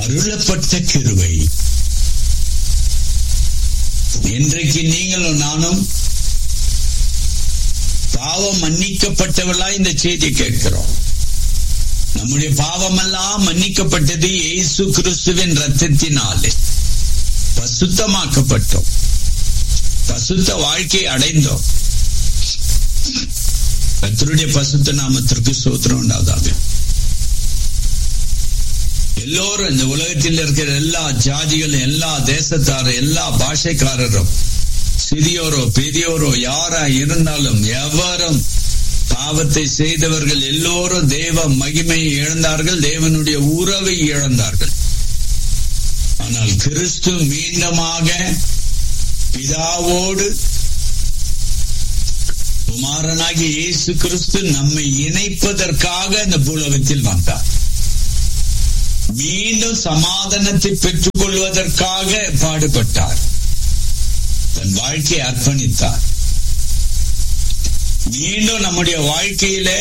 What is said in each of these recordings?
அருளப்பட்ட கிருவை இன்றைக்கு நீங்களும் நானும் பாவம் மன்னிக்கப்பட்டவர்களா இந்த செய்தி கேட்கிறோம் நம்முடைய பாவமெல்லாம் மன்னிக்கப்பட்டது இயேசு கிறிஸ்துவின் ரத்தத்தினாலே பசுத்தமாக்கப்பட்டோம் பசுத்த வாழ்க்கை அடைந்தோம் கத்தருடைய பசுத்த நாமத்திற்கு சோத்திரம் உண்டாதாக எல்லோரும் இந்த உலகத்தில் இருக்கிற எல்லா ஜாதிகளும் எல்லா தேசத்தாரும் எல்லா பாஷைக்காரரும் சிறியோரோ பெரியோரோ யாரா இருந்தாலும் எவரும் பாவத்தை செய்தவர்கள் எல்லோரும் தேவ மகிமையை இழந்தார்கள் தேவனுடைய உறவை இழந்தார்கள் ஆனால் கிறிஸ்து மீண்டுமாக பிதாவோடு குமாரனாகிய இயேசு கிறிஸ்து நம்மை இணைப்பதற்காக இந்த பூலகத்தில் வந்தார் மீண்டும் சமாதானத்தை பெற்றுக் கொள்வதற்காக பாடுபட்டார் தன் வாழ்க்கையை அர்ப்பணித்தார் மீண்டும் நம்முடைய வாழ்க்கையிலே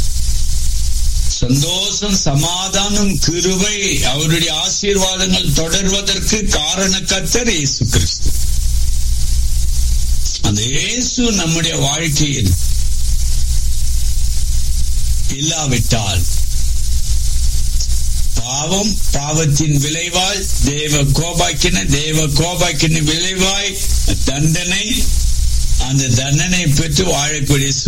சந்தோஷம் சமாதானம் கிருவை அவருடைய ஆசீர்வாதங்கள் தொடர்வதற்கு காரண கத்தர் இயேசு கிறிஸ்து அந்த இயேசு நம்முடைய வாழ்க்கையில் இல்லாவிட்டால் பாவம் பாவத்தின் விளைவால் தேவ கோபாக்கின தேவ கோபாக்கின விளைவாய் தண்டனை அந்த தண்டனை பெற்று வாழக்கூடிய